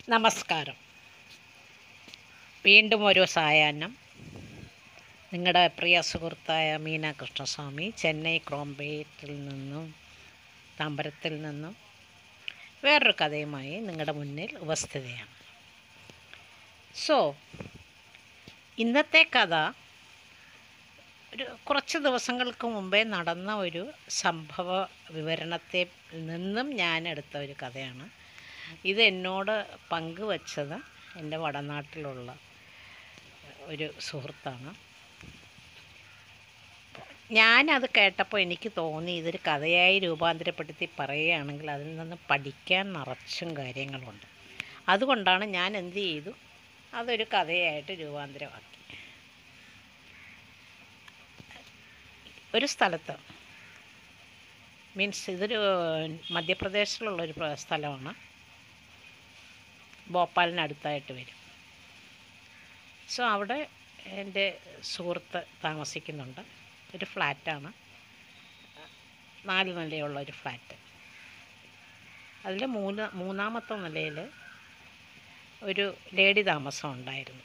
നമസ്കാരം വീണ്ടും ഒരു സായാഹ്നം നിങ്ങളുടെ പ്രിയ സുഹൃത്തായ മീന കൃഷ്ണസ്വാമി ചെന്നൈ ക്രോംബേറ്റിൽ നിന്നും താമ്പരത്തിൽ നിന്നും വേറൊരു കഥയുമായി നിങ്ങളുടെ മുന്നിൽ ഉപസ്ഥിതിയാണ് സോ ഇന്നത്തെ കഥ ഒരു കുറച്ച് ദിവസങ്ങൾക്ക് മുമ്പേ നടന്ന ഒരു സംഭവ വിവരണത്തെ നിന്നും ഞാൻ എടുത്ത ഒരു കഥയാണ് ഇത് എന്നോട് പങ്കുവച്ചത് എൻ്റെ വടനാട്ടിലുള്ള ഒരു സുഹൃത്താണ് ഞാനത് കേട്ടപ്പോൾ എനിക്ക് തോന്നി ഇതൊരു കഥയായി രൂപാന്തരപ്പെടുത്തി പറയുകയാണെങ്കിൽ അതിൽ നിന്ന് പഠിക്കാൻ നിറച്ചും കാര്യങ്ങളുണ്ട് അതുകൊണ്ടാണ് ഞാൻ എന്ത് ചെയ്തു അതൊരു കഥയായിട്ട് രൂപാന്തരമാക്കി ഒരു സ്ഥലത്ത് മീൻസ് ഇതൊരു മധ്യപ്രദേശിലുള്ളൊരു പ്ര- സ്ഥലമാണ് ഭോപ്പാലിനടുത്തായിട്ട് വരും സോ അവിടെ എൻ്റെ സുഹൃത്ത് താമസിക്കുന്നുണ്ട് ഒരു ഫ്ലാറ്റാണ് നാല് നിലയുള്ള ഒരു ഫ്ലാറ്റ് അതിൽ മൂന്ന് മൂന്നാമത്തെ നിലയിൽ ഒരു ലേഡി താമസം ഉണ്ടായിരുന്നു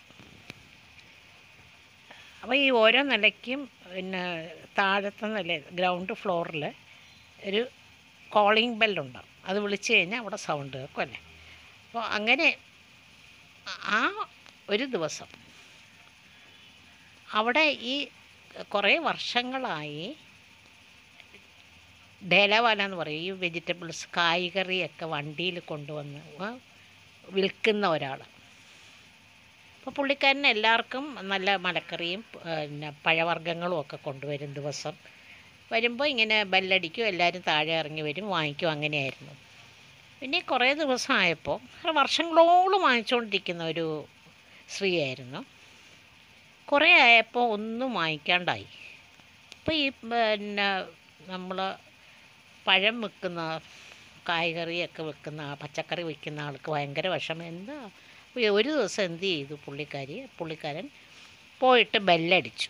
അപ്പോൾ ഈ ഓരോ നിലയ്ക്കും പിന്നെ താഴത്തെ നില ഗ്രൗണ്ട് ഫ്ലോറിൽ ഒരു കോളിംഗ് ബെല്ലുണ്ടാവും അത് വിളിച്ച് കഴിഞ്ഞാൽ അവിടെ സൗണ്ട് കേൾക്കും അല്ലേ അപ്പോൾ അങ്ങനെ ആ ഒരു ദിവസം അവിടെ ഈ കുറേ വർഷങ്ങളായി ഡേലവാല എന്ന് പറയും ഈ വെജിറ്റബിൾസ് കായ്കറിയൊക്കെ വണ്ടിയിൽ കൊണ്ടുവന്ന് ആ, വിൽക്കുന്ന ഒരാൾ അപ്പോൾ പുള്ളിക്കാരന് എല്ലാവർക്കും നല്ല മലക്കറിയും പിന്നെ പഴവർഗ്ഗങ്ങളും ഒക്കെ കൊണ്ടുവരും ദിവസം വരുമ്പോൾ ഇങ്ങനെ ബെല്ലടിക്കും എല്ലാവരും താഴെ ഇറങ്ങി വരും വാങ്ങിക്കും അങ്ങനെയായിരുന്നു പിന്നെ കുറേ ദിവസമായപ്പോൾ വർഷങ്ങളോളം വാങ്ങിച്ചുകൊണ്ടിരിക്കുന്ന ഒരു സ്ത്രീയായിരുന്നു കുറേ ആയപ്പോൾ ഒന്നും വാങ്ങിക്കാണ്ടായി അപ്പോൾ ഈ പിന്നെ നമ്മൾ പഴം വെക്കുന്ന കായ്കറിയൊക്കെ വെക്കുന്ന ആ പച്ചക്കറി വെക്കുന്ന ആൾക്ക് ഭയങ്കര വിഷമം എന്താ അപ്പോൾ ഒരു ദിവസം എന്ത് ചെയ്തു പുള്ളിക്കാരി പുള്ളിക്കാരൻ പോയിട്ട് ബെല്ലടിച്ചു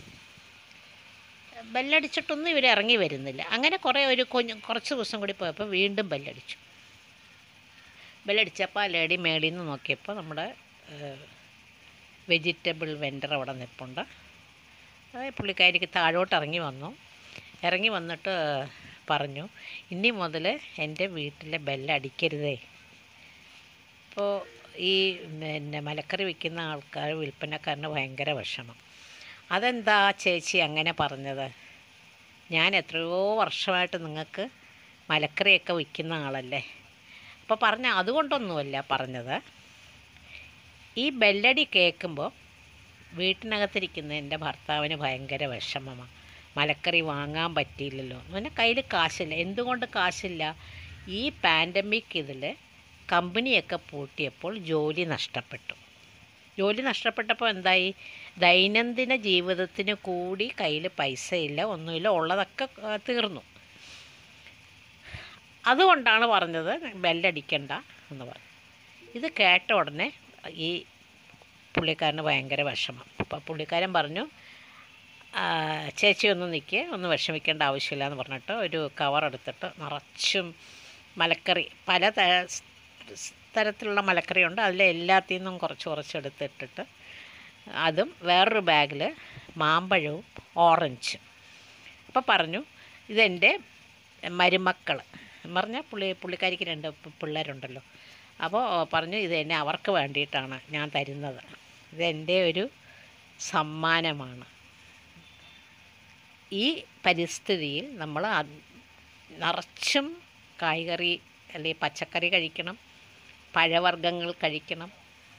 ബെല്ലടിച്ചിട്ടൊന്നും ഇവർ ഇറങ്ങി വരുന്നില്ല അങ്ങനെ കുറേ ഒരു കുഞ്ഞ് കുറച്ച് ദിവസം കൂടി പോയപ്പോൾ വീണ്ടും ബെല്ലടിച്ചു ബെല്ലടിച്ചപ്പോൾ ആ ലേഡി മേളിൽ നിന്ന് നോക്കിയപ്പോൾ നമ്മുടെ വെജിറ്റബിൾ വെൻഡർ അവിടെ നിൽപ്പുണ്ട് അത് പുള്ളിക്കാരിക്ക് താഴോട്ട് ഇറങ്ങി വന്നു ഇറങ്ങി വന്നിട്ട് പറഞ്ഞു ഇനി മുതൽ എൻ്റെ വീട്ടിലെ ബെല്ലടിക്കരുതേ അപ്പോൾ ഈ പിന്നെ മലക്കറി വിൽക്കുന്ന ആൾക്കാർ വിൽപ്പനക്കാരന് ഭയങ്കര വിഷമം അതെന്താ ചേച്ചി അങ്ങനെ പറഞ്ഞത് ഞാൻ എത്രയോ വർഷമായിട്ട് നിങ്ങൾക്ക് മലക്കറിയൊക്കെ വിൽക്കുന്ന ആളല്ലേ അപ്പോൾ പറഞ്ഞ അതുകൊണ്ടൊന്നുമല്ല പറഞ്ഞത് ഈ ബെല്ലടി കേൾക്കുമ്പോൾ വീട്ടിനകത്തിരിക്കുന്ന എൻ്റെ ഭർത്താവിന് ഭയങ്കര വിഷമമാണ് മലക്കറി വാങ്ങാൻ പറ്റിയില്ലല്ലോ പിന്നെ കയ്യിൽ കാശില്ല എന്തുകൊണ്ട് കാശില്ല ഈ പാൻഡമിക് ഇതിൽ കമ്പനിയൊക്കെ പൂട്ടിയപ്പോൾ ജോലി നഷ്ടപ്പെട്ടു ജോലി നഷ്ടപ്പെട്ടപ്പോൾ എന്തായി ദൈനംദിന ജീവിതത്തിന് കൂടി കയ്യിൽ പൈസ ഇല്ല ഒന്നുമില്ല ഉള്ളതൊക്കെ ആ, തീർന്നു അതുകൊണ്ടാണ് പറഞ്ഞത് ബെല്ലടിക്കണ്ട എന്ന് പറഞ്ഞു ഇത് കേട്ട ഉടനെ ഈ പുള്ളിക്കാരന് ഭയങ്കര വിഷമം അപ്പോൾ പുള്ളിക്കാരൻ പറഞ്ഞു "ആ, ചേച്ചി ഒന്ന് നിൽക്കുക ഒന്ന് വിഷമിക്കേണ്ട ആവശ്യമില്ല എന്ന് പറഞ്ഞിട്ട് ഒരു കവർ എടുത്തിട്ട് നിറച്ചും മലക്കറി പല ത- സ് തരത്തിലുള്ള മലക്കറി ഉണ്ട് അതിൽ എല്ലാത്തിൽ നിന്നും കുറച്ച് കുറച്ച് എടുത്തിട്ടിട്ട് അതും വേറൊരു ബാഗിൽ മാമ്പഴവും ഓറഞ്ചും അപ്പോൾ പറഞ്ഞു ഇതെൻ്റെ മരുമക്കൾ പറഞ്ഞാൽ പുള്ളി പുള്ളിക്കാരിക്ക് രണ്ട് പി- പിള്ളേരുണ്ടല്ലോ അപ്പോൾ പറഞ്ഞു ഇത് എന്നെ അവർക്ക് വേണ്ടിയിട്ടാണ് ഞാൻ തരുന്നത് ഇതെൻ്റെ ഒരു സമ്മാനമാണ് ഈ പരിസ്ഥിതിയിൽ നമ്മൾ അത് നിറച്ചും കായ്കറി അല്ലെങ്കിൽ പച്ചക്കറി കഴിക്കണം പഴവർഗ്ഗങ്ങൾ കഴിക്കണം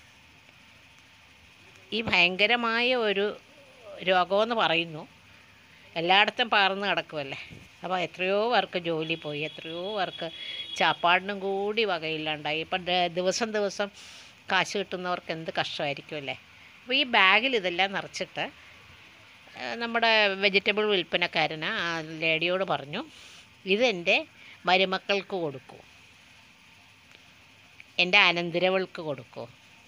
ഈ ഭയങ്കരമായ ഒരു രോഗമെന്ന് പറയുന്നു എല്ലായിടത്തും പാർന്ന് കിടക്കുമല്ലേ അപ്പോൾ എത്രയോ പേർക്ക് ജോലി പോയി എത്രയോ പേർക്ക് ചാപ്പാടിനും കൂടി വകയില്ലാണ്ടായി ഇപ്പം ദ- ദിവസം ദിവസം കാശ് കിട്ടുന്നവർക്ക് എന്ത് കഷ്ടമായിരിക്കും അല്ലേ അപ്പോൾ ഈ ബാഗിൽ ഇതെല്ലാം നിറച്ചിട്ട് ആ, നമ്മുടെ വെജിറ്റബിൾ വിൽപ്പനക്കാരന് ആ ലേഡിയോട് പറഞ്ഞു ഇതെൻ്റെ മരുമക്കൾക്ക് കൊടുക്കൂ എൻ്റെ അനന്തരവൾക്ക് കൊടുക്കൂ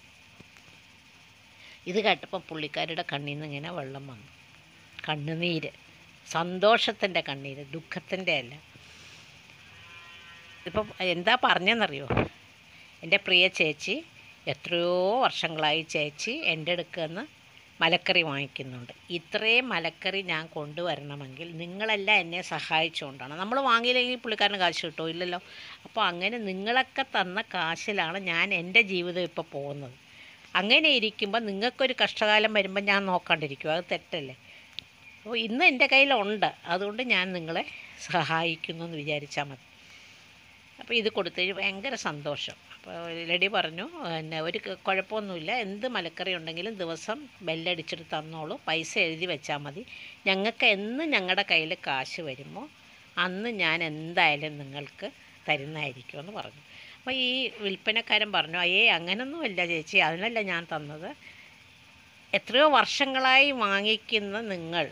ഇത് കേട്ടപ്പോൾ പുള്ളിക്കാരുടെ കണ്ണിൽ നിന്ന് ഇങ്ങനെ വെള്ളം വന്നു കണ്ണുനീര് സന്തോഷത്തിൻ്റെ കണ്ണീര് ദുഃഖത്തിൻ്റെ അല്ല ഇപ്പം എന്താ പറഞ്ഞെന്നറിയോ എൻ്റെ പ്രിയ ചേച്ചി എത്രയോ വർഷങ്ങളായി ചേച്ചി എൻ്റെ അടുക്കൽ നിന്ന് മലക്കറി വാങ്ങിക്കുന്നുണ്ട് ഇത്രയും മലക്കറി ഞാൻ കൊണ്ടുവരണമെങ്കിൽ നിങ്ങളെല്ലാം എന്നെ സഹായിച്ചുകൊണ്ടാണ് നമ്മൾ വാങ്ങിയില്ലെങ്കിൽ പുള്ളിക്കാരന് കാശ് കിട്ടുമോ ഇല്ലല്ലോ അപ്പോൾ അങ്ങനെ നിങ്ങളൊക്കെ തന്ന കാശിലാണ് ഞാൻ എൻ്റെ ജീവിതം ഇപ്പോൾ പോകുന്നത് അങ്ങനെ ഇരിക്കുമ്പോൾ നിങ്ങൾക്കൊരു കഷ്ടകാലം വരുമ്പോൾ ഞാൻ നോക്കാണ്ടിരിക്കും അത് തെറ്റല്ലേ അപ്പോൾ ഇന്ന് എൻ്റെ കയ്യിലുണ്ട് അതുകൊണ്ട് ഞാൻ നിങ്ങളെ സഹായിക്കുന്നു എന്ന് വിചാരിച്ചാൽ മതി അപ്പോൾ ഇത് കൊടുത്തതിന് ഭയങ്കര സന്തോഷം അപ്പോൾ ലെഡി പറഞ്ഞു പിന്നെ ഒരു ക- കുഴപ്പമൊന്നുമില്ല എന്ത് മലക്കറി ഉണ്ടെങ്കിലും ദിവസം ബെല്ലടിച്ചിട്ട് തന്നോളൂ പൈസ എഴുതി വെച്ചാൽ മതി ഞങ്ങൾക്ക് എന്ന് ഞങ്ങളുടെ കയ്യിൽ കാശ് വരുമ്പോൾ അന്ന് ഞാൻ എന്തായാലും നിങ്ങൾക്ക് തരുന്നതായിരിക്കുമെന്ന് പറഞ്ഞു അപ്പോൾ ഈ വിൽപ്പനക്കാരൻ പറഞ്ഞു അയ്യേ അങ്ങനൊന്നുമല്ല ചേച്ചി അതിനല്ല ഞാൻ തന്നത് എത്രയോ വർഷങ്ങളായി വാങ്ങിക്കുന്ന നിങ്ങൾ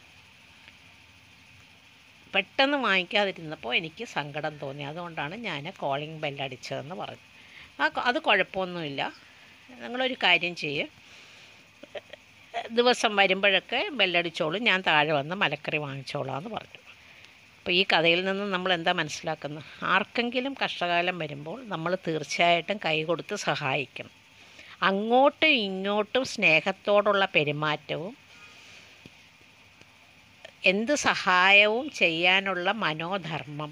പെട്ടെന്ന് വാങ്ങിക്കാതിരുന്നപ്പോൾ എനിക്ക് സങ്കടം തോന്നി അതുകൊണ്ടാണ് ഞാൻ കോളിംഗ് ബെല്ലടിച്ചതെന്ന് പറഞ്ഞു ആ കൊ- അത് കുഴപ്പമൊന്നുമില്ല നിങ്ങളൊരു കാര്യം ചെയ്യും ദിവസം വരുമ്പോഴൊക്കെ ബെല്ലടിച്ചോളും ഞാൻ താഴെ വന്ന് മലക്കറി വാങ്ങിച്ചോളാം എന്ന് പറഞ്ഞു അപ്പോൾ ഈ കഥയിൽ നിന്ന് നമ്മൾ എന്താ മനസ്സിലാക്കുന്നത് ആർക്കെങ്കിലും കഷ്ടകാലം വരുമ്പോൾ നമ്മൾ തീർച്ചയായിട്ടും കൈ കൊടുത്ത് സഹായിക്കണം അങ്ങോട്ടും ഇങ്ങോട്ടും സ്നേഹത്തോടുള്ള പെരുമാറ്റവും എന്ത് സഹായവും ചെയ്യാനുള്ള മനോധർമ്മം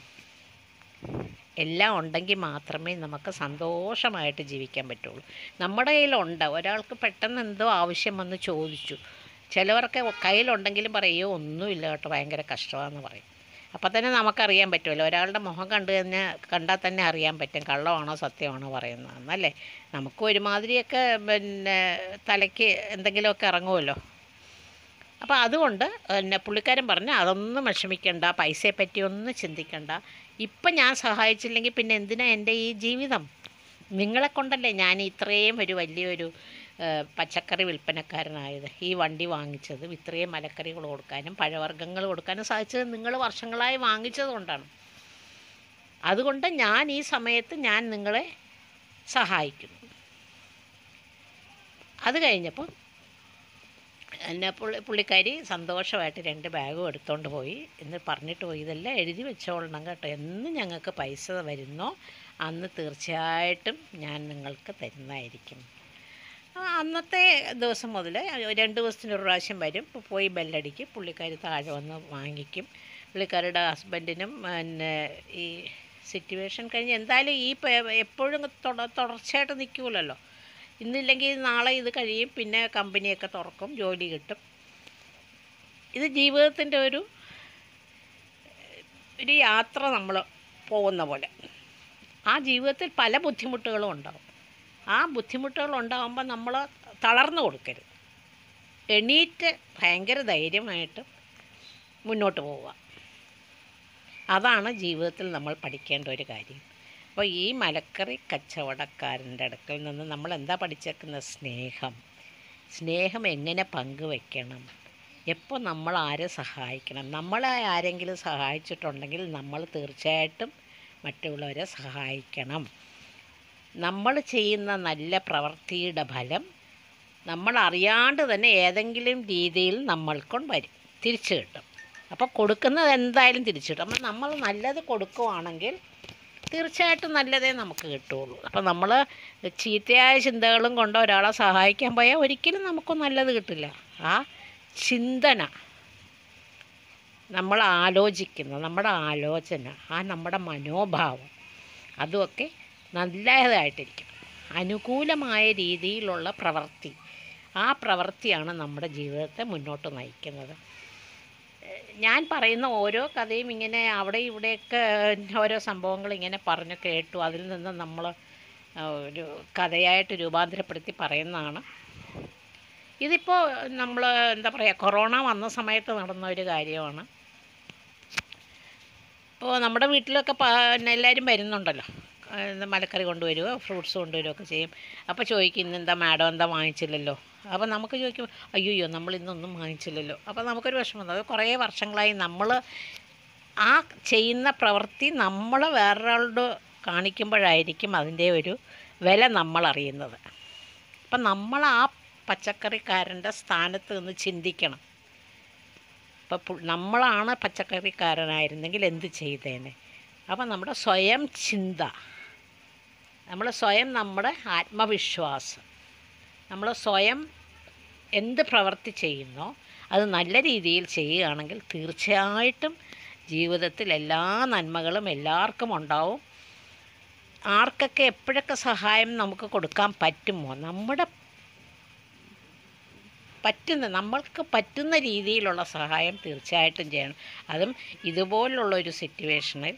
എല്ലാം ഉണ്ടെങ്കിൽ മാത്രമേ നമുക്ക് സന്തോഷമായിട്ട് ജീവിക്കാൻ പറ്റുള്ളൂ നമ്മുടെ കയ്യിലുണ്ട് ഒരാൾക്ക് പെട്ടെന്ന് എന്തോ ആവശ്യം വന്ന് ചോദിച്ചു ചിലവർക്ക് കയ്യിലുണ്ടെങ്കിലും പറയോ ഒന്നുമില്ല കേട്ടോ ഭയങ്കര കഷ്ടമാണെന്ന് പറയും അപ്പം തന്നെ നമുക്കറിയാൻ പറ്റുമല്ലോ ഒരാളുടെ മുഖം കണ്ടു തന്നെ കണ്ടാൽ തന്നെ അറിയാൻ പറ്റും കള്ളമാണോ സത്യമാണോ പറയുന്നതെന്നല്ലേ നമുക്ക് ഒരുമാതിരിയൊക്കെ പിന്നെ തലയ്ക്ക് എന്തെങ്കിലുമൊക്കെ ഇറങ്ങുമല്ലോ അപ്പോൾ അതുകൊണ്ട് പിന്നെ പുള്ളിക്കാരൻ പറഞ്ഞു അതൊന്നും വിഷമിക്കണ്ട പൈസയെ പറ്റി ഒന്നും ചിന്തിക്കണ്ട ഇപ്പം ഞാൻ സഹായിച്ചില്ലെങ്കിൽ പിന്നെ എന്തിനാ എൻ്റെ ഈ ജീവിതം നിങ്ങളെ കൊണ്ടല്ലേ ഞാൻ ഇത്രയും ഒരു വലിയൊരു ആ, പച്ചക്കറി വിൽപ്പനക്കാരനായത് ഈ വണ്ടി വാങ്ങിച്ചതും ഇത്രയും മലക്കറികൾ കൊടുക്കാനും പഴവർഗ്ഗങ്ങൾ കൊടുക്കാനും സാധിച്ചത് നിങ്ങൾ വർഷങ്ങളായി വാങ്ങിച്ചത് കൊണ്ടാണ് അതുകൊണ്ട് ഞാൻ ഈ സമയത്ത് ഞാൻ നിങ്ങളെ സഹായിക്കുന്നു അത് കഴിഞ്ഞപ്പോൾ എന്നെ പുള്ളി പുള്ളിക്കാരി സന്തോഷമായിട്ട് രണ്ട് ബാഗും എടുത്തുകൊണ്ട് പോയി എന്ന് പറഞ്ഞിട്ട് പോയി ഇതെല്ലാം എഴുതി വെച്ചോളണം കേട്ടോ എന്ന് ഞങ്ങൾക്ക് പൈസ വരുന്നോ അന്ന് തീർച്ചയായിട്ടും ഞാൻ നിങ്ങൾക്ക് തരുന്നതായിരിക്കും ആ, അന്നത്തെ ദിവസം മുതൽ രണ്ട് ദിവസത്തിന് ഒരു പ്രാവശ്യം വരും ഇപ്പോൾ പോയി ബെല്ലടിക്കും പുള്ളിക്കാരി താഴെ വന്ന് വാങ്ങിക്കും പുള്ളിക്കാരുടെ ഹസ്ബൻഡിനും പിന്നെ ഈ സിറ്റുവേഷൻ കഴിഞ്ഞ് എന്തായാലും ഈ പ- എപ്പോഴും തുട തുടർച്ചയായിട്ട് നിൽക്കൂലല്ലോ ഇന്നില്ലെങ്കിൽ നാളെ ഇത് കഴിയും പിന്നെ കമ്പനിയൊക്കെ തുറക്കും ജോലി കിട്ടും ഇത് ജീവിതത്തിൻ്റെ ഒരു ഒരു യാത്ര നമ്മൾ പോകുന്ന പോലെ ആ ജീവിതത്തിൽ പല ബുദ്ധിമുട്ടുകളും ഉണ്ടാവും ആ ബുദ്ധിമുട്ടുകൾ ഉണ്ടാകുമ്പോൾ നമ്മൾ തളർന്നു കൊടുക്കരുത് എണീറ്റ് ഭയങ്കര ധൈര്യമായിട്ട് മുന്നോട്ട് പോവുക അതാണ് ജീവിതത്തിൽ നമ്മൾ പഠിക്കേണ്ട ഒരു കാര്യം അപ്പോൾ ഈ മലക്കറി കച്ചവടക്കാരൻ്റെ അടുക്കൽ നിന്ന് നമ്മൾ എന്താ പഠിച്ചേക്കുന്നത് സ്നേഹം സ്നേഹം എങ്ങനെ പങ്കുവെക്കണം എപ്പോൾ നമ്മൾ ആരെ സഹായിക്കണം നമ്മളെ ആരെങ്കിലും സഹായിച്ചിട്ടുണ്ടെങ്കിൽ നമ്മൾ തീർച്ചയായിട്ടും മറ്റുള്ളവരെ സഹായിക്കണം നമ്മൾ ചെയ്യുന്ന നല്ല പ്രവൃത്തിയുടെ ഫലം നമ്മൾ അറിയാണ്ട് തന്നെ ഏതെങ്കിലും രീതിയിൽ നമ്മൾക്കും വരും തിരിച്ചു കിട്ടും അപ്പോൾ കൊടുക്കുന്നത് എന്തായാലും തിരിച്ചു കിട്ടും അപ്പം നമ്മൾ നല്ലത് കൊടുക്കുവാണെങ്കിൽ തീർച്ചയായിട്ടും നല്ലതേ നമുക്ക് കിട്ടുള്ളൂ അപ്പോൾ നമ്മൾ ചീത്തയായ ചിന്തകളും കൊണ്ട് ഒരാളെ സഹായിക്കാൻ പോയാൽ ഒരിക്കലും നമുക്ക് നല്ലത് കിട്ടില്ല ആ ചിന്തന നമ്മൾ ആലോചിക്കുന്ന നമ്മുടെ ആലോചന ആ നമ്മുടെ മനോഭാവം അതുമൊക്കെ നല്ലതായിട്ടിരിക്കും അനുകൂലമായ രീതിയിലുള്ള പ്രവൃത്തി ആ പ്രവൃത്തിയാണ് നമ്മുടെ ജീവിതത്തെ മുന്നോട്ട് നയിക്കുന്നത് ഏഹ് ഞാൻ പറയുന്ന ഓരോ കഥയും ഇങ്ങനെ അവിടെ ഇവിടെയൊക്കെ ഓരോ സംഭവങ്ങൾ ഇങ്ങനെ പറഞ്ഞു കേട്ടു അതിൽ നിന്ന് നമ്മൾ ഒരു കഥയായിട്ട് രൂപാന്തരപ്പെടുത്തി പറയുന്നതാണ് ഇതിപ്പോൾ നമ്മൾ എന്താ പറയുക കൊറോണ വന്ന സമയത്ത് നടന്ന ഒരു കാര്യമാണ് ഇപ്പോൾ നമ്മുടെ വീട്ടിലൊക്കെ പ- പിന്നെ എല്ലാവരും വരുന്നുണ്ടല്ലോ ആ, ഇത് മലക്കറി കൊണ്ടുവരുമോ ഫ്രൂട്ട്സ് കൊണ്ടുവരുമൊക്കെ ചെയ്യും അപ്പോൾ ചോദിക്കും ഇന്നെന്താ മാഡം എന്താ വാങ്ങിച്ചില്ലല്ലോ അപ്പോൾ നമുക്ക് ചോദിക്കും അയ്യോ നമ്മൾ ഇന്നൊന്നും വാങ്ങിച്ചില്ലല്ലോ അപ്പോൾ നമുക്കൊരു വിഷമം അത് കുറേ വർഷങ്ങളായി നമ്മൾ ആ ചെയ്യുന്ന പ്രവൃത്തി നമ്മൾ വേറൊരാളോട് കാണിക്കുമ്പോഴായിരിക്കും അതിൻ്റെ ഒരു വില നമ്മൾ അറിയുന്നത് അപ്പം നമ്മൾ ആ പച്ചക്കറിക്കാരൻ്റെ സ്ഥാനത്ത് നിന്ന് ചിന്തിക്കണം ഇപ്പം പു- നമ്മളാണ് പച്ചക്കറിക്കാരനായിരുന്നെങ്കിൽ എന്ത് ചെയ്തേനെ അപ്പം നമ്മുടെ സ്വയം ചിന്ത നമ്മൾ സ്വയം നമ്മുടെ ആത്മവിശ്വാസം നമ്മൾ സ്വയം എന്ത് പ്രവൃത്തി ചെയ്യുന്നോ അത് നല്ല രീതിയിൽ ചെയ്യുകയാണെങ്കിൽ തീർച്ചയായിട്ടും ജീവിതത്തിൽ എല്ലാ നന്മകളും എല്ലാവർക്കും ഉണ്ടാവും ആർക്കൊക്കെ എപ്പോഴൊക്കെ സഹായം നമുക്ക് കൊടുക്കാൻ പറ്റുമോ നമ്മുടെ പറ്റുന്ന നമ്മൾക്ക് പറ്റുന്ന രീതിയിലുള്ള സഹായം തീർച്ചയായിട്ടും ചെയ്യണം അതും ഇതുപോലുള്ള ഒരു സിറ്റുവേഷനിൽ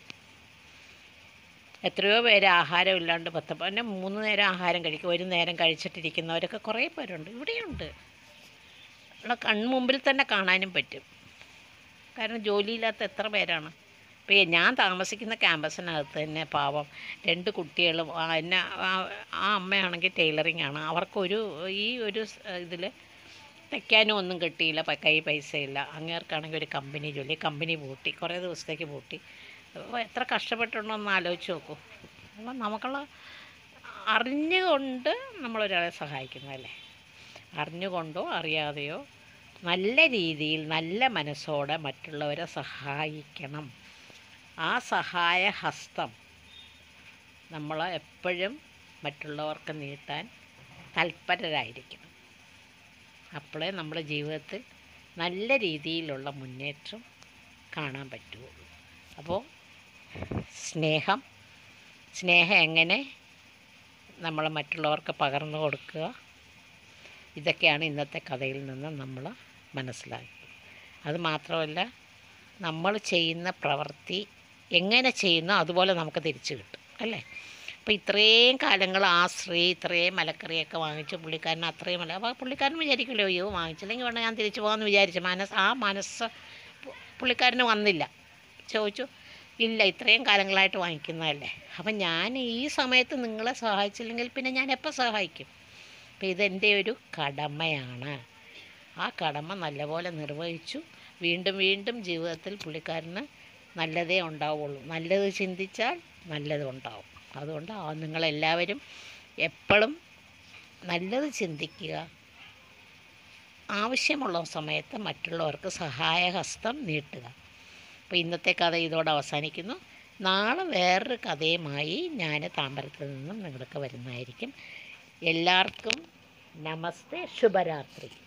എത്രയോ പേര് ആഹാരം ഇല്ലാണ്ട് പത്ത് പിന്നെ മൂന്ന് നേരം ആഹാരം കഴിക്കും ഒരു നേരം കഴിച്ചിട്ടിരിക്കുന്നവരൊക്കെ കുറേ പേരുണ്ട് ഇവിടെയുണ്ട് നമ്മളെ കൺമുമ്പിൽ തന്നെ കാണാനും പറ്റും കാരണം ജോലിയില്ലാത്ത എത്ര പേരാണ് ഇപ്പോൾ ഞാൻ താമസിക്കുന്ന ക്യാമ്പസിനകത്ത് തന്നെ പാവം രണ്ട് കുട്ടികളും ആ, എന്നെ ആ- ആ അമ്മയാണെങ്കിൽ ടൈലറിങ് ആണ് അവർക്കൊരു ഈ ഒരു ഇതിൽ തയ്ക്കാനും ഒന്നും കിട്ടിയില്ല പ- കൈ പൈസയില്ല അങ്ങേർക്കാണെങ്കിൽ ഒരു കമ്പനി ജോലി കമ്പനി പൂട്ടി കുറേ ദിവസത്തേക്ക് പൂട്ടി അപ്പോൾ എത്ര കഷ്ടപ്പെട്ടുണ്ടോ എന്ന് ആലോചിച്ച് നോക്കൂ അപ്പോൾ നമുക്കുള്ള അറിഞ്ഞുകൊണ്ട് നമ്മളൊരാളെ സഹായിക്കുന്നതല്ലേ അറിഞ്ഞുകൊണ്ടോ അറിയാതെയോ നല്ല രീതിയിൽ നല്ല മനസ്സോടെ മറ്റുള്ളവരെ സഹായിക്കണം ആ സഹായ ഹസ്തം നമ്മൾ എപ്പോഴും മറ്റുള്ളവർക്ക് നീട്ടാൻ തൽപരരായിരിക്കണം അപ്പോഴേ നമ്മുടെ ജീവിതത്തിൽ നല്ല രീതിയിലുള്ള മുന്നേറ്റം കാണാൻ പറ്റുള്ളൂ അപ്പോൾ സ്നേഹം സ്നേഹം എങ്ങനെ നമ്മൾ മറ്റുള്ളവർക്ക് പകർന്നു കൊടുക്കുക ഇതൊക്കെയാണ് ഇന്നത്തെ കഥയിൽ നിന്ന് നമ്മൾ മനസ്സിലാക്കുന്നത് അത് മാത്രമല്ല നമ്മൾ ചെയ്യുന്ന പ്രവൃത്തി എങ്ങനെ ചെയ്യുന്നോ അതുപോലെ നമുക്ക് തിരിച്ചു കിട്ടും അല്ലേ അപ്പോൾ ഇത്രയും കാലങ്ങൾ ആ സ്ത്രീ ഇത്രയും മലക്കറിയൊക്കെ വാങ്ങിച്ച് പുള്ളിക്കാരൻ അത്രയും മല അപ്പോൾ പുള്ളിക്കാരൻ വിചാരിക്കുമല്ലോ അയ്യോ വാങ്ങിച്ചില്ലെങ്കിൽ വേണം ഞാൻ തിരിച്ചു പോകാമെന്ന് വിചാരിച്ചു മനസ്സ് ആ മനസ്സ് പു- പുള്ളിക്കാരന് വന്നില്ല ചോദിച്ചു ഇല്ല ഇത്രയും കാലങ്ങളായിട്ട് വാങ്ങിക്കുന്നതല്ലേ അപ്പം ഞാൻ ഈ സമയത്ത് നിങ്ങളെ സഹായിച്ചില്ലെങ്കിൽ പിന്നെ ഞാൻ എപ്പോൾ സഹായിക്കും അപ്പം ഇതെൻ്റെ ഒരു കടമയാണ് ആ കടമ നല്ലപോലെ നിർവഹിച്ചു വീണ്ടും വീണ്ടും ജീവിതത്തിൽ പുള്ളിക്കാരന് നല്ലതേ ഉണ്ടാവുള്ളൂ നല്ലത് ചിന്തിച്ചാൽ നല്ലത് ഉണ്ടാവും അതുകൊണ്ട് ആ നിങ്ങളെല്ലാവരും എപ്പോഴും നല്ലത് ചിന്തിക്കുക ആവശ്യമുള്ള സമയത്ത് മറ്റുള്ളവർക്ക് സഹായഹസ്തം നീട്ടുക അപ്പോൾ ഇന്നത്തെ കഥ ഇതോടെ അവസാനിക്കുന്നു നാളെ വേറൊരു കഥയുമായി ഞാൻ താമ്പരത്തിൽ നിന്നും നിങ്ങൾക്ക് വരുന്നതായിരിക്കും എല്ലാവർക്കും നമസ്തേ ശുഭരാത്രി